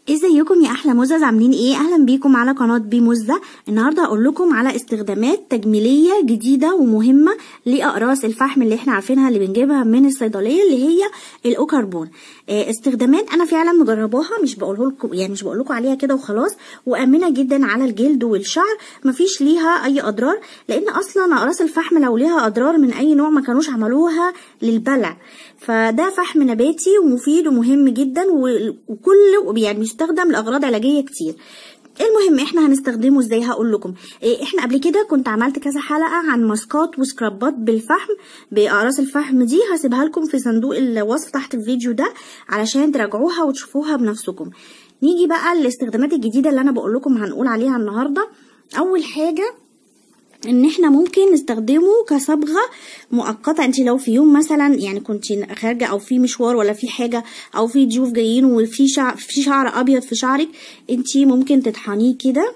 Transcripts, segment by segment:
ازيكم يا احلى مزز عاملين ايه اهلا بيكم على قناه بي مزه النهارده هقول لكم على استخدامات تجميليه جديده ومهمه لاقراص الفحم اللي احنا عارفينها اللي بنجيبها من الصيدليه اللي هي الاوكربون آه استخدامات انا فعلا مجرباها مش بقوله لكم يعني مش بقول لكم عليها كده وخلاص وامنه جدا على الجلد والشعر مفيش ليها اي اضرار لان اصلا اقراص الفحم لو ليها اضرار من اي نوع ما كانوش عملوها للبلع فده فحم نباتي ومفيد ومهم جدا وكل يعني بيستخدم لاغراض علاجيه كتير المهم احنا هنستخدمه ازاي هقول لكم إيه احنا قبل كده كنت عملت كذا حلقه عن ماسكات وسكرابات بالفحم باقراص الفحم دي هسيبها لكم في صندوق الوصف تحت الفيديو ده علشان تراجعوها وتشوفوها بنفسكم نيجي بقى للاستخدامات الجديده اللي انا بقول لكم هنقول عليها النهارده اول حاجه ان احنا ممكن نستخدمه كصبغه مؤقته انت لو في يوم مثلا يعني كنت خارجه او في مشوار ولا في حاجه او في ضيوف جايين وفي شعر في شعر ابيض في شعرك انت ممكن تطحنيه كده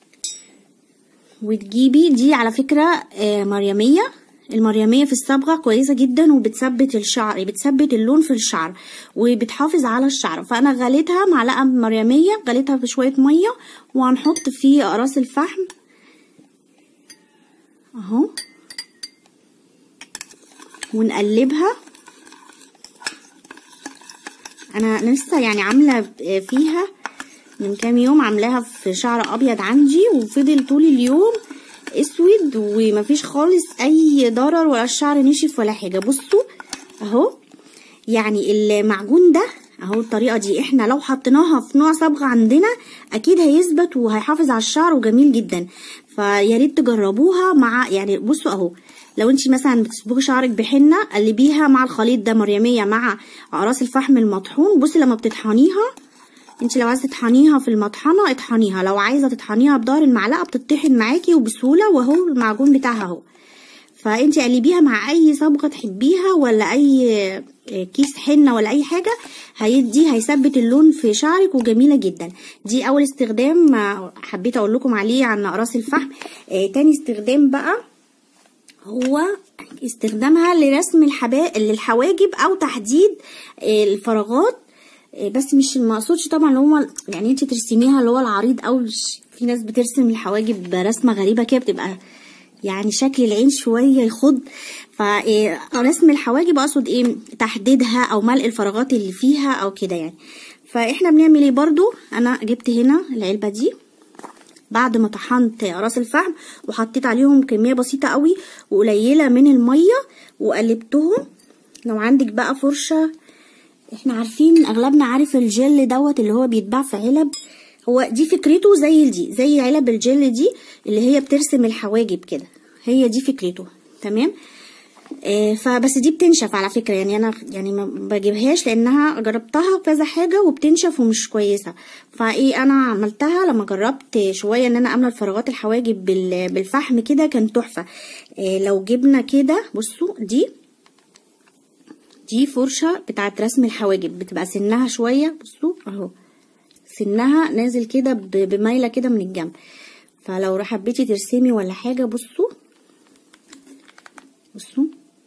وتجيبي دي على فكره مريميه المريميه في الصبغه كويسه جدا وبتثبت الشعر بتثبت اللون في الشعر وبتحافظ على الشعر فانا غليتها معلقه مريميه غليتها بشويه ميه وهنحط فيه اقراص الفحم اهو ونقلبها انا لسه يعني عامله فيها من كام يوم عاملاها في شعر ابيض عندي وفضل طول اليوم اسود ومفيش خالص اي ضرر ولا الشعر نشف ولا حاجه بصوا اهو يعني المعجون ده اهو الطريقه دي احنا لو حطيناها في نوع صبغه عندنا اكيد هيثبت وهيحافظ على الشعر وجميل جدا فيا ريت تجربوها مع يعني بصوا اهو لو انت مثلا بتصبغي شعرك بحنه قلبيها مع الخليط ده مريميه مع اقراص الفحم المطحون بصي لما بتطحنيها انت لو عايزه تطحنيها في المطحنه اطحنيها لو عايزه تطحنيها بظهر المعلقه بتطحن معاكي وبسهوله وهو المعجون بتاعها اهو فانت قلبيها مع اي صبغه تحبيها ولا اي كيس حنه ولا اي حاجه هيدي هيثبت اللون في شعرك وجميله جدا دي اول استخدام حبيت اقول لكم عليه عن اقراص الفحم آه تاني استخدام بقى هو استخدامها لرسم الحبا للحواجب او تحديد آه الفراغات آه بس مش المقصودش طبعا اللي هو يعني انت ترسميها اللي هو العريض او في ناس بترسم الحواجب برسمه غريبه كده بتبقى يعني شكل العين شوية يخض فرسم الحواجب اقصد ايه تحديدها او ملء الفراغات اللي فيها او كده يعني فاحنا بنعمل ايه برضو انا جبت هنا العلبة دي بعد ما طحنت راس الفحم وحطيت عليهم كمية بسيطة قوي وقليلة من المية وقلبتهم لو عندك بقى فرشة احنا عارفين اغلبنا عارف الجل دوت اللي هو بيتباع في علب هو دي فكرته زي دي زي علب الجل دي اللي هي بترسم الحواجب كده هي دي فكرته تمام آه فبس دي بتنشف على فكره يعني انا يعني ما بجيبهاش لانها جربتها كذا حاجه وبتنشف ومش كويسه فايه انا عملتها لما جربت شويه ان انا املى الفراغات الحواجب بالفحم كده كان تحفه آه لو جبنا كده بصوا دي دي فرشه بتاعت رسم الحواجب بتبقى سنها شويه بصوا اهو سنها نازل كده بميله كده من الجنب فلو حبيتي ترسمي ولا حاجه بصوا بصوا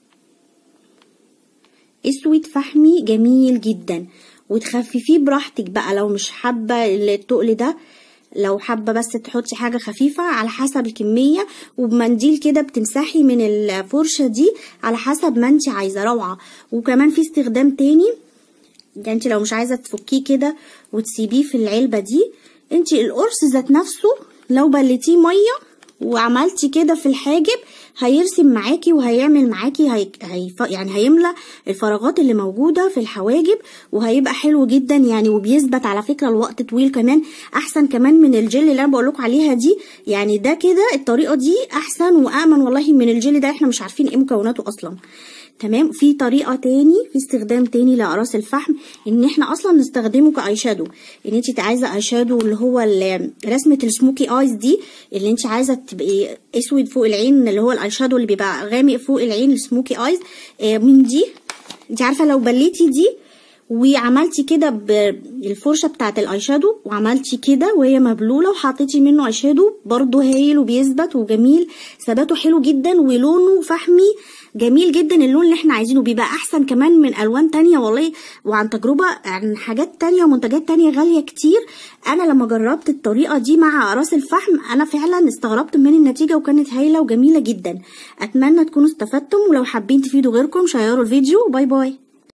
اسود فحمي جميل جدا وتخففيه براحتك بقى لو مش حابه التقل ده لو حابه بس تحطي حاجه خفيفه على حسب الكميه وبمنديل كده بتمسحي من الفرشه دي على حسب ما انت عايزه روعه وكمان في استخدام تاني يعني انت لو مش عايزه تفكيه كده وتسيبيه في العلبه دي انت القرص ذات نفسه لو بلتيه ميه وعملتي كده في الحاجب هيرسم معاكي وهيعمل معاكي هي... هي... يعني هيملى الفراغات اللي موجوده في الحواجب وهيبقى حلو جدا يعني وبيثبت على فكره لوقت طويل كمان احسن كمان من الجل اللي انا بقول لكم عليها دي يعني ده كده الطريقه دي احسن وامن والله من الجل ده احنا مش عارفين ايه مكوناته اصلا تمام في طريقه تاني في استخدام تاني لاقراص الفحم ان احنا اصلا نستخدمه كاي شادو ان انت عايزه اي شادو اللي هو رسمه السموكي ايز دي اللي انت عايزه تبقي اسود فوق العين اللي هو الاي شادو اللي بيبقى غامق فوق العين السموكي ايز آه من دي انت عارفه لو بليتي دي وعملتي كده بالفرشه بتاعه الاي شادو وعملتي كده وهي مبلوله وحطيتي منه اي شادو برده هايل وبيثبت وجميل ثباته حلو جدا ولونه فحمي جميل جدا اللون اللي احنا عايزينه بيبقى احسن كمان من الوان تانية والله وعن تجربة عن حاجات تانية ومنتجات تانية غالية كتير انا لما جربت الطريقة دي مع اقراص الفحم انا فعلا استغربت من النتيجة وكانت هايلة وجميلة جدا اتمنى تكونوا استفدتم ولو حابين تفيدوا غيركم شيروا الفيديو باي باي